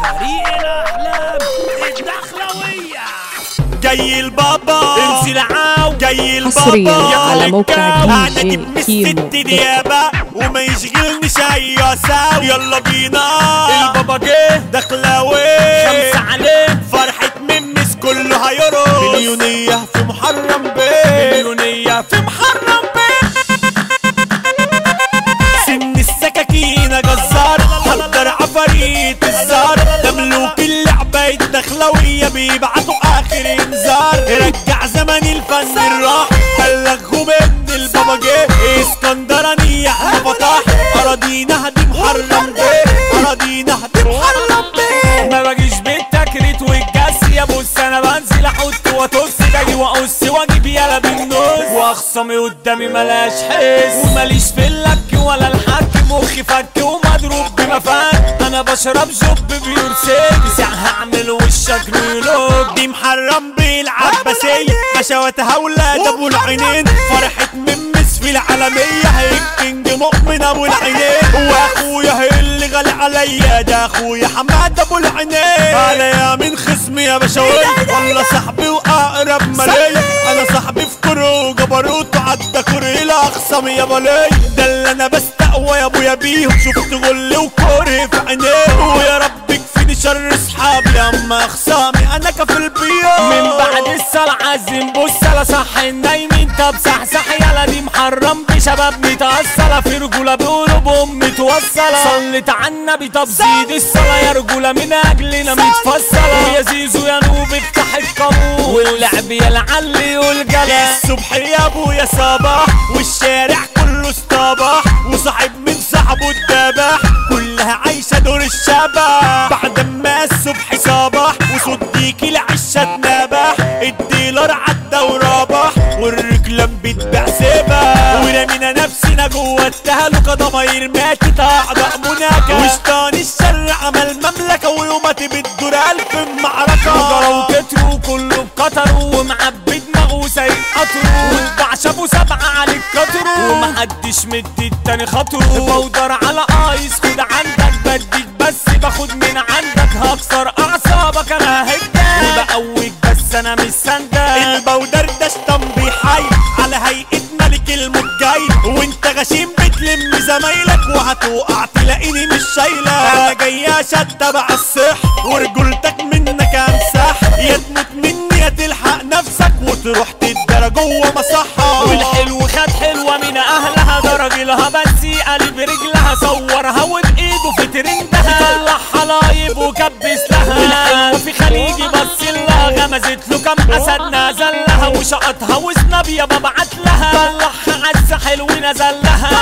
طريق الاحلام الدخلويه جاي البابا انزل عاو جاي حصرياً البابا على موقع دي انا جي دي من كيمو الست دوت ديابة وما يشغلنيش اي ساوي يلا بينا البابا جه دخلاوي خمسة عليه فرحة ممس كله هيرقص مليونية في محرم بيه مليونية في محرم بيه سن السكاكين جزار حضر عفاريت الزار ده ملوك اللعبة الدخلوية بيبعتوا آخر إنذار رجع زمن الفن الراح بلغوا من البابا جه اسكندرانية احنا فتح أراضينا هدي محرم بيه أراضينا هدي محرم بيه ما باجيش بالتكريت والجس يا بص انا بنزل احط واطص باجي واقص واجيب يلا بالنص واخصمي قدامي ملاش حس وماليش في اللك ولا الحك مخي فك ومضروب بمفك انا بشرب جوب بيور سيك ساعة هعمل وشك نيلوك دي محرم بالعباسية بشواتها ولاد ابو العينين فرحة ممس في العالمية هيك كينج مؤمن ابو العينين واخويا هي اللي غالي عليا ده اخويا حماد ابو العينين انا يا من خصمي يا بشوي والله صاحبي واقرب مالية انا صاحبي في كرو وجبروت وعدى كوري الاخصم يا بلي ده اللي انا بستقوى يا ابويا بيهم شفت غل وكوري في عينيه ويا رب يكفيني شر اصحابي اما اخصامي انا كفل بيهم من بعد الصلاة عزم بص لا صح النايمين طب صحصح يلا دي محرم بشباب متأصلة في رجولة بيقولوا بأم متوصلة صلت على النبي طب زيد الصلاة يا رجولة من أجلنا متفصلة ويا زيزو يا نوب افتح القاموس واللعب يا العلي والجلا الصبح يا ابويا صباح والشارع كله اصطباح وصاحب من صاحبه اتباح كلها عايشة دور الشبح بعد ما الصبح صباح وصديك العشة اتنبح الديلر عدى وربح والرجلان بتبيع سبح ورمينا نفسنا جوه التهلكة ضماير ماتت اعضاء مناكة وشطان الشر عمل مملكة ويوماتي بتدور الف معركة جروا وكتروا كله بقطروا ومعبي دماغه وسايق قطره واتباع شافوا سبعة عليك قطره ومحدش مدي التاني خطره بودر على ايس خد عندك بديك بس باخد من عندك هكسر اعصابك انا ههدك وبقويك بس انا مش سندك البودر ده شطن حي على هيئة ملك المجاي وانت غشيم بتلم زمايلك وهتوقع تلاقيني مش شايلة انا جاي اشتبع الصح ورجولتك منك امسح يا تموت مني يا تلحق نفسك وتروح تدرى جوه مصحة والحلو خد حلوة من اهلها ده راجلها بس قلب رجلها صورها وبايده في ترندها طلع حلايب وكبس لها والحلوة في خليجي بص لها غمزت له كم اسد نزل لها وشقطها وسناب يابا بعت لها طلعها عز حلو نزل لها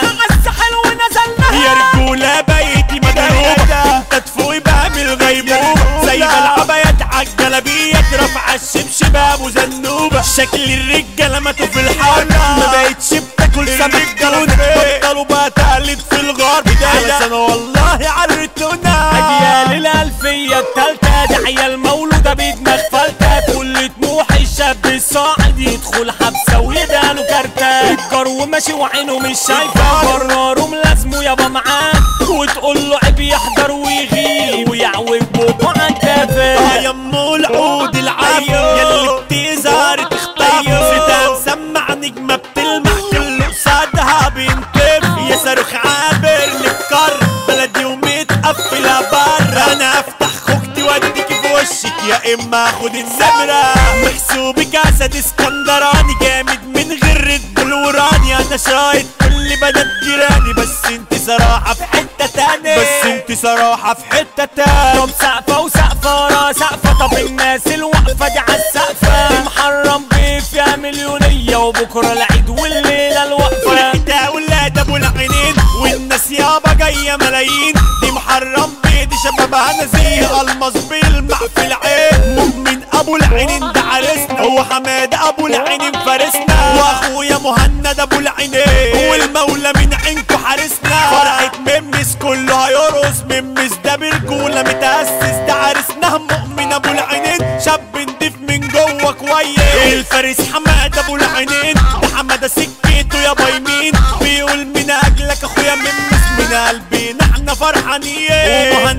عز حلو نزل لها يا رجولة بيتي مضروبة انت تفوقي بعمل غيبوبة زي العبايات عالجلابية رافعة الشبشب ابو زنوبة شكل الرجالة ماتوا في الحرب ما بقتش بتاكل سمك تونة بطلوا بقى تقلب في الغار على سنة والله عرتونا اجيال الالفية التالتة ده عيال مولودة بدماغ فلتة كل طموح الشاب الصاعد يدخل حبسة ويداله كارتة الجرو ماشي وعينه مش شايفة قراره ملازمه يابا معاه وتقول له عيب يحضر ويغيب ويعوج بوبه على اه التافه يا امو العود العايم يلي بتظهر تختفي ستة مسمع نجمة بتلمع كل قصادها بينكف يا صاروخ عابر للقار بلدي ومتقفلة بره انا افتح خوختي واديكي في وشك يا اما اخد الزمرة محسوبك اسد اسكندراني جامد من غير ريد بول وراني انا شايد كل بلد جيراني بس انت صراحة في حتة تانية بس انت صراحة في حتة تانية طب سقفة وسقفة ورا سقفة طب الناس الواقفة دي عالسقفة محرم بيف يا مليونية وبكرة العيد والليلة الوقفة فرحتها ولاد ابو العينين والناس يابا جايه ملايين دي محرم بيدي شبابها نزيه الماس بيلمع في العين مؤمن ابو العينين ده عرسنا هو حماد ابو العينين فارسنا واخويا مهند ابو العينين والمولى من عينكو حارسنا فرحة ممس كله هيرقص ممس ده برجولة متأسس ده عرسنا مؤمن ابو العينين شاب نضيف من جوه كويس الفارس حماد ابو العينين ده حمادة سكته يا بايمين بيقول من اجلك اخويا ممس من قلبنا احنا فرحانين ومهند ابو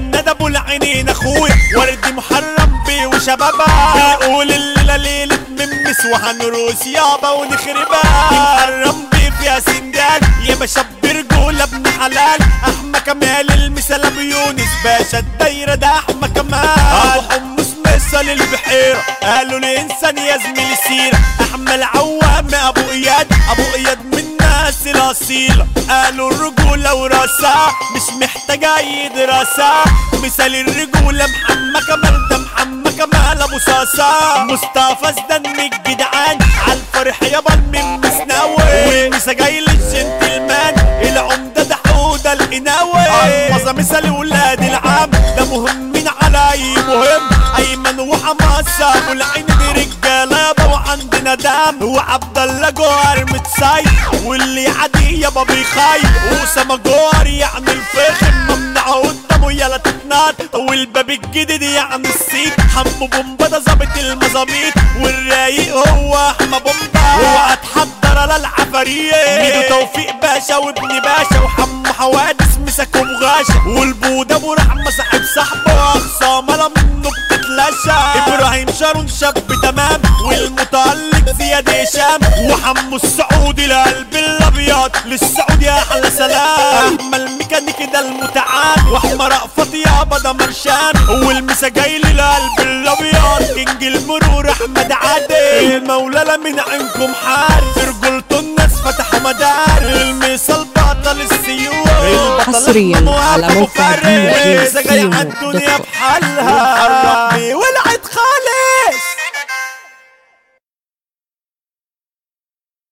ابو العينين اخويا ورد محرم بيه وشبابها بيقول الليله ليله ممس وهنروس يابا ونخربها محرم بيه فيها سندال يا باشا برجولة ابن حلال احمى كمال المثال ابو يونس باشا الدايرة ده احمى كمال ابو حمص مثل البحيرة قالوا الانسان يا زميلي سيرة احمى العوام ابو اياد ابو اياد من الناس الاصيلة قالوا الرجولة وراسها مش محتاجة اي دراسة مثال الرجولة محمى كمال ده محمى كمال ابو صاصة مصطفى زدان الجدعان عالفرح يابا من مسناوي والمسا جاي للجنتلمان العمدة ده حودة القناوي المظة مثال ولاد العام ده مهمين على اي مهم ايمن وحماسة ابو العين دي رجالة يابا وعندنا دم وعبد الله جوهر متساي واللي عادي يابا بيخاي واسامة جوهر يعني الفخم ممنوع قدامه يلا تتنات والباب الجديد يعني السيت حمو بومبا ده ظابط المظابيط والرايق هو احمى بومبا هو اتحضر على العفاريت ميدو توفيق باشا وابن باشا وحمو حوادث مسكهم غاشا والبوده ابو رحمه صاحب صاحبه واخصام لا منه بتتلاشى ابراهيم شارون شاب تمام والمتألق زياد هشام وحمو السعودي القلب الابيض للسعودي احلى سلام احمى الميكانيكي ده المتعال واحمى رأفت يابا ده مرشان والمسا جاي للقلب الابيض كينج المرور احمد عادل المولى لا من عينكم حار في رجولته الناس فتحوا مدار المثال بطل السيوف البطل حصرياً أحمد على وأبو موقع فارس. DJ المسا جاي كيمو عالدنيا دوت كوم. بحالها والعين